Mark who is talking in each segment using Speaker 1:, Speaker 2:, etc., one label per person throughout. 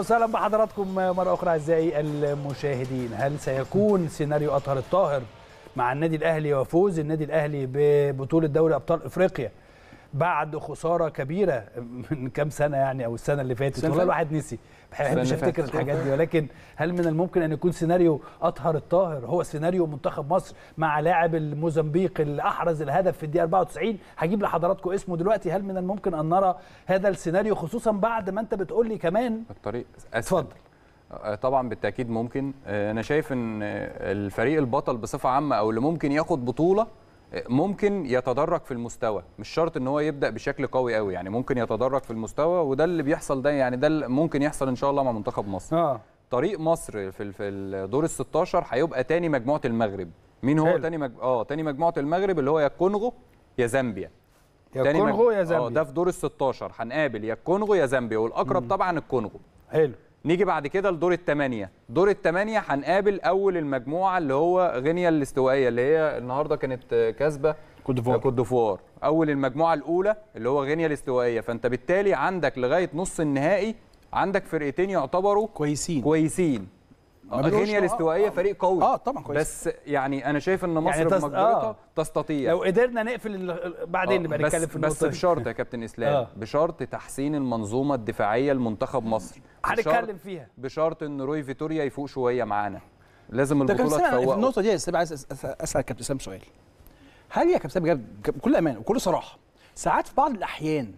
Speaker 1: وسهلا بحضراتكم مرة أخرى أعزائي المشاهدين هل سيكون سيناريو أطهر الطاهر مع النادي الأهلي وفوز النادي الأهلي ببطولة دوري أبطال إفريقيا بعد خسارة كبيرة من كام سنة يعني أو السنة اللي فاتت والله الواحد نسي ما بحبش أفتكر الحاجات دي ولكن هل من الممكن أن يكون سيناريو أطهر الطاهر هو سيناريو منتخب مصر مع لاعب الموزمبيق اللي أحرز الهدف في الدقيقة 94 هجيب لحضراتكم اسمه دلوقتي هل من الممكن أن نرى هذا السيناريو خصوصا بعد ما أنت بتقول لي كمان
Speaker 2: الطريق
Speaker 1: اتفضل
Speaker 2: طبعا بالتاكيد ممكن انا شايف ان الفريق البطل بصفه عامه او اللي ممكن ياخد بطوله ممكن يتدرج في المستوى مش شرط ان هو يبدا بشكل قوي قوي يعني ممكن يتدرج في المستوى وده اللي بيحصل ده يعني ده اللي ممكن يحصل ان شاء الله مع منتخب مصر
Speaker 1: اه
Speaker 2: طريق مصر في في الدور ال 16 هيبقى تاني مجموعه المغرب مين هو
Speaker 1: حلو.
Speaker 2: تاني مج... اه تاني مجموعه المغرب اللي هو يا الكونغو يا زامبيا
Speaker 1: يا
Speaker 2: تاني
Speaker 1: كونغو
Speaker 2: مج-
Speaker 1: يا
Speaker 2: اه
Speaker 1: زامبيا
Speaker 2: ده في دور ال 16 هنقابل يا الكونغو يا زامبيا والاقرب طبعا الكونغو
Speaker 1: حلو
Speaker 2: نيجي بعد كده لدور الثمانية دور الثمانية هنقابل أول المجموعة اللي هو غينيا الاستوائية اللي هي النهاردة كانت كاسبة
Speaker 3: كوت ديفوار.
Speaker 2: كوت ديفوار أول المجموعة الأولى اللي هو غينيا الاستوائية فأنت بالتالي عندك لغاية نص النهائي عندك فرقتين يعتبروا
Speaker 3: كويسين
Speaker 2: كويسين
Speaker 3: ما بنقولش
Speaker 2: غينيا
Speaker 3: آه،
Speaker 2: الاستوائية
Speaker 3: آه.
Speaker 2: فريق قوي
Speaker 3: اه طبعا كويس
Speaker 2: بس يعني أنا شايف إن مصر
Speaker 1: يعني تس-
Speaker 2: بمقدرتها
Speaker 1: آه.
Speaker 2: تستطيع
Speaker 1: لو قدرنا نقفل ال- بعدين
Speaker 2: آه،
Speaker 1: نبقى
Speaker 2: بس
Speaker 1: نتكلم في
Speaker 2: بس
Speaker 1: النقطة دي
Speaker 2: بشرط يا كابتن اسلام
Speaker 1: آه.
Speaker 2: بشرط تحسين المنظومه الدفاعيه لمنتخب مصر
Speaker 1: هنتكلم
Speaker 2: بشرط-
Speaker 1: فيها
Speaker 2: بشرط ان روي فيتوريا يفوق شويه معانا لازم
Speaker 3: ده كابتن
Speaker 2: البطوله
Speaker 3: سامي في
Speaker 2: تفوقه
Speaker 3: النقطه دي يا استاذ عايز أس- أس- اسال كابتن سام سؤال هل يا كابتن سام بجد بكل امان وكل صراحه ساعات في بعض الاحيان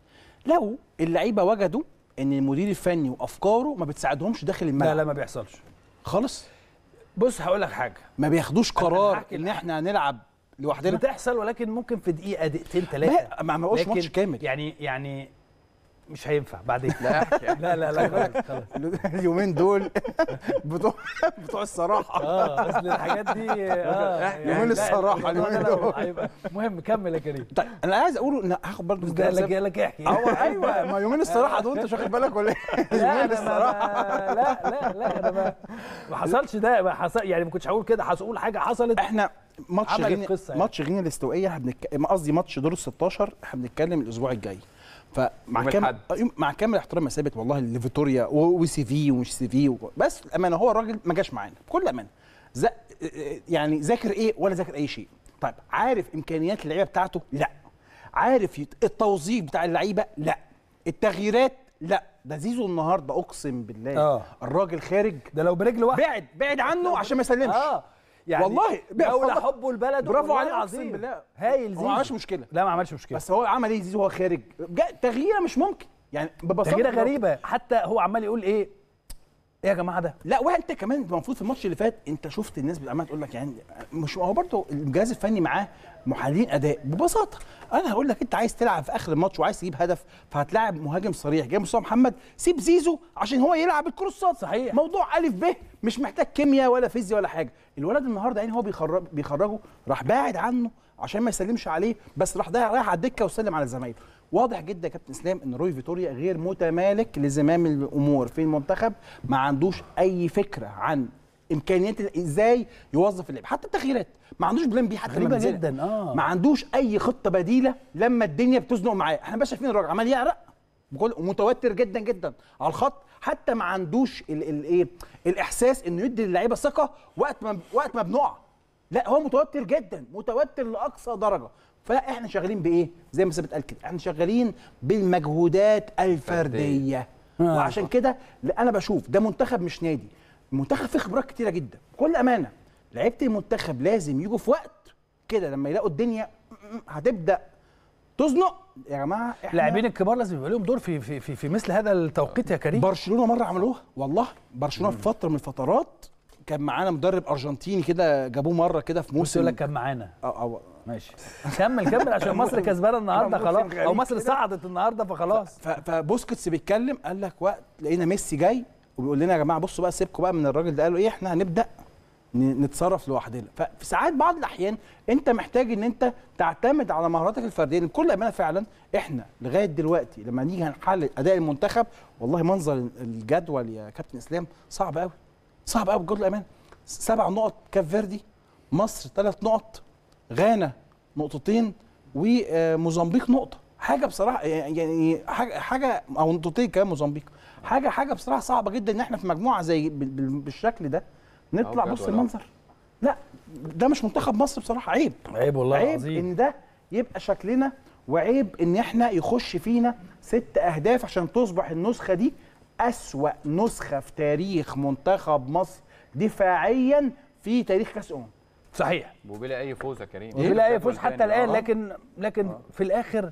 Speaker 3: لو اللعيبه وجدوا ان المدير الفني وافكاره ما بتساعدهمش داخل
Speaker 1: لا
Speaker 3: الملعب
Speaker 1: لا ما بيحصلش
Speaker 3: خالص
Speaker 1: بص هقول لك حاجة
Speaker 3: ما بياخدوش
Speaker 1: أنا
Speaker 3: قرار
Speaker 1: هحكي
Speaker 3: ان
Speaker 1: لك.
Speaker 3: احنا هنلعب لوحدنا
Speaker 1: بتحصل ولكن ممكن في دقيقة دقيقتين ثلاثة
Speaker 3: ما ما- ما بقولش ماتش كامل
Speaker 1: يعني يعني مش هينفع بعدين
Speaker 2: لا احكي
Speaker 1: لا لا لا خلاص، خلاص
Speaker 3: اليومين دول بتوع بتوع الصراحه
Speaker 1: اه اصل الحاجات دي اه يعني
Speaker 3: يومين
Speaker 1: لا،
Speaker 3: الصراحة
Speaker 1: الموضوع ده
Speaker 3: اليومين
Speaker 1: لو
Speaker 3: دول.
Speaker 1: هيبقى مهم كمل يا كريم
Speaker 3: طيب انا عايز اقول ان هاخد برضه
Speaker 1: بس
Speaker 3: من
Speaker 1: ده
Speaker 3: كلام
Speaker 1: لك
Speaker 3: سام.
Speaker 1: لك احكي
Speaker 3: هو ايوه ما يومين الصراحه دول انت مش واخد بالك ولا ايه؟
Speaker 1: لا
Speaker 3: يومين
Speaker 1: انا
Speaker 3: الصراحه
Speaker 1: ما لا لا لا انا ما ما حصلش ده ما حصل يعني ما كنتش هقول كده هقول حاجه حصلت
Speaker 3: احنا ماتش
Speaker 1: عملت
Speaker 3: غينيا
Speaker 1: قصة يعني.
Speaker 3: ماتش غينيا الاستوائيه احنا بنك... قصدي ماتش دور ال 16 احنا بنتكلم الاسبوع الجاي فمع
Speaker 2: يوم
Speaker 3: كامل
Speaker 2: الأحد.
Speaker 3: آه، يوم- مع كامل احترامي يا ثابت والله لفيتوريا و- وسي في ومش سي في و... بس الامانه هو الراجل ما جاش معانا بكل امانه ز... يعني ذاكر ايه ولا ذاكر اي شيء طيب عارف امكانيات اللعيبه بتاعته لا عارف يت... التوظيف بتاع اللعيبه لا التغييرات لا ده زيزو النهارده اقسم بالله
Speaker 1: آه.
Speaker 3: الراجل خارج
Speaker 1: ده لو برجل واحده
Speaker 3: بعد بعد عنه عشان ما يسلمش
Speaker 1: اه يعني
Speaker 3: والله،
Speaker 1: لولا
Speaker 3: والله.
Speaker 1: حبه لبلده
Speaker 3: برافو
Speaker 1: والله
Speaker 3: عليه
Speaker 1: العظيم
Speaker 3: اقسم بالله
Speaker 1: هايل
Speaker 3: هو
Speaker 1: زيزو
Speaker 3: ما عملش مشكله
Speaker 1: لا ما عملش مشكله
Speaker 3: بس هو عمل ايه زيزو وهو خارج جا- تغييره مش ممكن يعني ببساطه
Speaker 1: تغييره
Speaker 3: لو-
Speaker 1: غريبه حتى هو عمال يقول ايه ايه يا جماعه ده
Speaker 3: لا وانت كمان المفروض في الماتش اللي فات انت شفت الناس عماله تقول لك يعني مش هو برضه الجهاز الفني معاه محللين اداء ببساطه انا هقول لك انت عايز تلعب في اخر الماتش وعايز تجيب هدف فهتلاعب مهاجم صريح جاي مصطفى محمد سيب زيزو عشان هو يلعب الكروسات
Speaker 1: صحيح.
Speaker 3: موضوع الف ب مش محتاج كيمياء ولا فيزياء ولا حاجه الولد النهارده يعني هو بيخرج بيخرجه راح باعد عنه عشان ما يسلمش عليه بس راح ده رايح على الدكه وسلم على زمايله واضح جدا يا كابتن اسلام ان روي فيتوريا غير متمالك لزمام الامور في المنتخب ما عندوش اي فكره عن امكانيات ال- ازاي يوظف اللعب حتى التغييرات ما عندوش بلان بي حتى لما
Speaker 1: غريبة
Speaker 3: بينزل.
Speaker 1: جداً، آه.
Speaker 3: ما عندوش اي خطه بديله لما الدنيا بتزنق معاه احنا بس شايفين الراجل عمال يعرق بكل متوتر جدا جدا على الخط حتى ما عندوش الايه الاحساس انه يدي للعيبه ثقه وقت ما وقت ما بنقع لا هو متوتر جدا متوتر لاقصى درجه فاحنا شغالين بايه زي ما ثابت قال كده احنا شغالين بالمجهودات الفرديه
Speaker 1: آه.
Speaker 3: وعشان كده لا، انا بشوف ده منتخب مش نادي المنتخب فيه خبرات كتيره جدا بكل امانه لعيبه المنتخب لازم يجوا في وقت كده لما يلاقوا الدنيا م- م- هتبدا تزنق يا جماعه احنا
Speaker 1: اللاعبين الكبار لازم يبقى لهم دور في في في, في مثل هذا التوقيت يا كريم
Speaker 3: برشلونه مره عملوها والله برشلونه في فتره من الفترات كان معانا مدرب ارجنتيني كده جابوه مره كده في
Speaker 1: بص
Speaker 3: موسم
Speaker 1: يقول لك كان معانا
Speaker 3: أو أو
Speaker 1: ماشي كمل كمل عشان مصر كسبانه النهارده
Speaker 3: موسم
Speaker 1: خلاص
Speaker 3: غريب
Speaker 1: او مصر
Speaker 3: كده.
Speaker 1: صعدت النهارده فخلاص
Speaker 3: ف- فبوسكيتس بيتكلم قال لك وقت لقينا ميسي جاي وبيقول لنا يا جماعه بصوا بقى سيبكم بقى من الراجل ده قالوا ايه احنا هنبدا ن- نتصرف لوحدنا ففي ساعات بعض الاحيان انت محتاج ان انت تعتمد على مهاراتك الفرديه لأن بكل امانه فعلا احنا لغايه دلوقتي لما نيجي هنحلل اداء المنتخب والله منظر الجدول يا كابتن اسلام صعب قوي صعب قوي بكل امانه سبع نقط كاب فيردي مصر ثلاث نقط غانا نقطتين وموزمبيق نقطه حاجه بصراحه يعني حاجه حاجه او نقطتين كمان موزمبيق حاجه حاجه بصراحه صعبه جدا ان احنا في مجموعه زي بال- بال- بالشكل ده نطلع
Speaker 2: بجد
Speaker 3: بص
Speaker 2: ولا؟
Speaker 3: المنظر لا ده مش منتخب مصر بصراحه عيب
Speaker 1: عيب والله
Speaker 3: عيب
Speaker 1: العظيم
Speaker 3: ان ده يبقى شكلنا وعيب ان احنا يخش فينا ست اهداف عشان تصبح النسخه دي اسوا نسخه في تاريخ منتخب مصر دفاعيا في تاريخ كاس امم
Speaker 1: صحيح
Speaker 2: وبلا اي فوز يا كريم
Speaker 1: بلا اي
Speaker 2: الجدول
Speaker 1: فوز حتى
Speaker 2: تاني.
Speaker 1: الان
Speaker 2: آه.
Speaker 1: لكن لكن في الاخر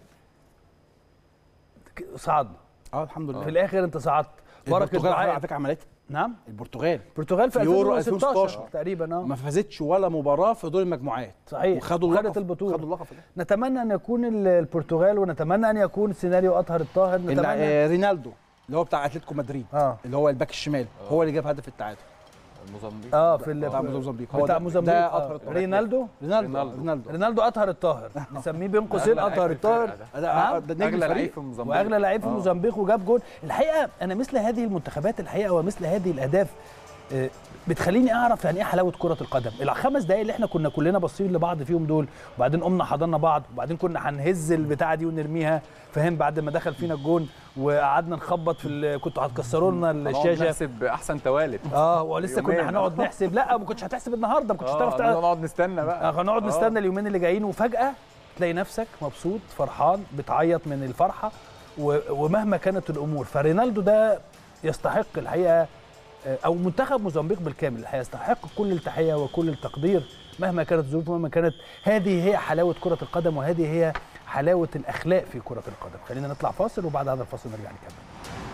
Speaker 1: ك- صعدنا
Speaker 3: اه الحمد
Speaker 1: في
Speaker 3: لله
Speaker 1: الاخر انت صعدت بركه
Speaker 3: البرتغال على
Speaker 1: دعاء
Speaker 3: فكره عملت
Speaker 1: نعم
Speaker 3: البرتغال
Speaker 1: البرتغال في
Speaker 3: في يورو
Speaker 1: 2016
Speaker 3: 2016
Speaker 1: تقريبا اه
Speaker 3: ما فازتش ولا مباراه في دور المجموعات
Speaker 1: صحيح
Speaker 3: وخدوا
Speaker 1: خدت
Speaker 3: اللقب
Speaker 1: البطولة.
Speaker 3: خدوا اللقب في ده.
Speaker 1: نتمنى ان يكون ال- البرتغال ونتمنى ان يكون سيناريو اطهر الطاهر
Speaker 3: اللي-
Speaker 1: نتمنى
Speaker 3: آه، رينالدو اللي هو بتاع اتلتيكو مدريد
Speaker 1: اه
Speaker 3: اللي هو الباك الشمال هو اللي جاب هدف التعادل
Speaker 2: موزمبيق
Speaker 1: اه في ال-
Speaker 3: بتاع موزمبيق هو
Speaker 1: بتاع
Speaker 3: ده-
Speaker 1: موزمبيق
Speaker 3: ده
Speaker 1: آه.
Speaker 3: اطهر الطاهر.
Speaker 1: رينالدو
Speaker 3: رينالدو
Speaker 2: رينالدو.
Speaker 3: رينالدو
Speaker 1: رينالدو اطهر الطاهر نسميه بين قوسين
Speaker 2: أغلى
Speaker 1: اطهر
Speaker 2: لعيب في
Speaker 1: الطاهر
Speaker 2: الفرقة ده.
Speaker 3: ده,
Speaker 1: نعم.
Speaker 3: ده نجم
Speaker 2: اغلى لعيب
Speaker 3: الفريق
Speaker 2: في موزمبيق
Speaker 1: واغلى لعيب في
Speaker 2: آه.
Speaker 1: موزمبيق وجاب جول الحقيقه انا مثل هذه المنتخبات الحقيقه ومثل هذه الاهداف آه، بتخليني اعرف يعني ايه حلاوه كره القدم الخمس دقايق اللي احنا كنا كلنا باصين لبعض فيهم دول وبعدين قمنا حضنا بعض وبعدين كنا هنهز البتاعه دي ونرميها فاهم بعد ما دخل فينا الجون وقعدنا نخبط في ال- كنتوا هتكسروا لنا
Speaker 2: هنقعد
Speaker 1: الشاشه
Speaker 2: نحسب احسن توالد
Speaker 1: اه ولسه كنا
Speaker 2: يومين.
Speaker 1: هنقعد نحسب لا ما كنتش هتحسب النهارده ما كنتش هتعرف
Speaker 2: اه
Speaker 1: تع-
Speaker 2: نقعد نستنى بقى
Speaker 1: آه، هنقعد
Speaker 2: آه.
Speaker 1: نستنى اليومين اللي جايين وفجأة تلاقي نفسك مبسوط فرحان بتعيط من الفرحة و- ومهما كانت الأمور فرينالدو ده يستحق الحقيقة آه، أو منتخب موزمبيق بالكامل الحقيقة يستحق كل التحية وكل التقدير مهما كانت الظروف ومهما كانت هذه هي حلاوة كرة القدم وهذه هي حلاوة الأخلاق في كرة القدم خلينا نطلع فاصل وبعد هذا الفاصل نرجع نكمل